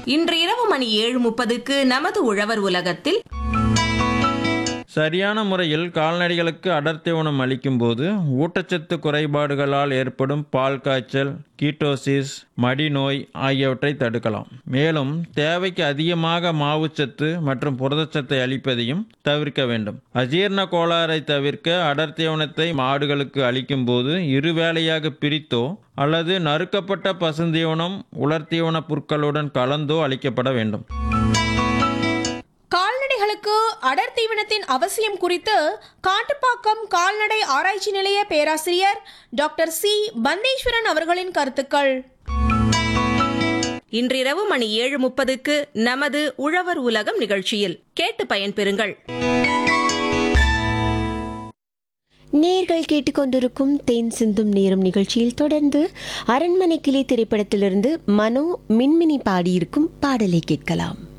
இன்று இரவு மணி ஏழு முப்பதுக்கு நமது உழவர் உலகத்தில் சரியான முறையில் கால்நடைகளுக்கு அடர்த்தி உணம் அளிக்கும்போது ஊட்டச்சத்து குறைபாடுகளால் ஏற்படும் பால் காய்ச்சல் கீட்டோசிஸ் மடிநோய் ஆகியவற்றை தடுக்கலாம் மேலும் தேவைக்கு அதிகமாக மாவுச்சத்து மற்றும் புரதச்சத்தை அளிப்பதையும் தவிர்க்க வேண்டும் அஜீரண கோளாறை தவிர்க்க அடர்த்தி உணத்தை மாடுகளுக்கு அளிக்கும்போது இருவேளையாக பிரித்தோ அல்லது நறுக்கப்பட்ட பசுந்தீவனம் உலர்த்தீவன புற்களுடன் கலந்தோ அளிக்கப்பட வேண்டும் கால்நடைகளுக்கு அடர் தீவனத்தின் அவசியம் குறித்து காட்டுப்பாக்கம் கால்நடை ஆராய்ச்சி நிலைய பேராசிரியர் டாக்டர் சி பந்தேஸ்வரன் அவர்களின் கருத்துக்கள் இன்றிரவு மணி ஏழு முப்பதுக்கு நமது உழவர் உலகம் நிகழ்ச்சியில் கேட்டு பயன்பெறுங்கள் நேர்கள் கேட்டுக்கொண்டிருக்கும் தேன் சிந்தும் நேரம் நிகழ்ச்சியில் தொடர்ந்து அரண்மனை கிளி திரைப்படத்திலிருந்து மனோ மின்மினி பாடியிருக்கும் பாடலை கேட்கலாம்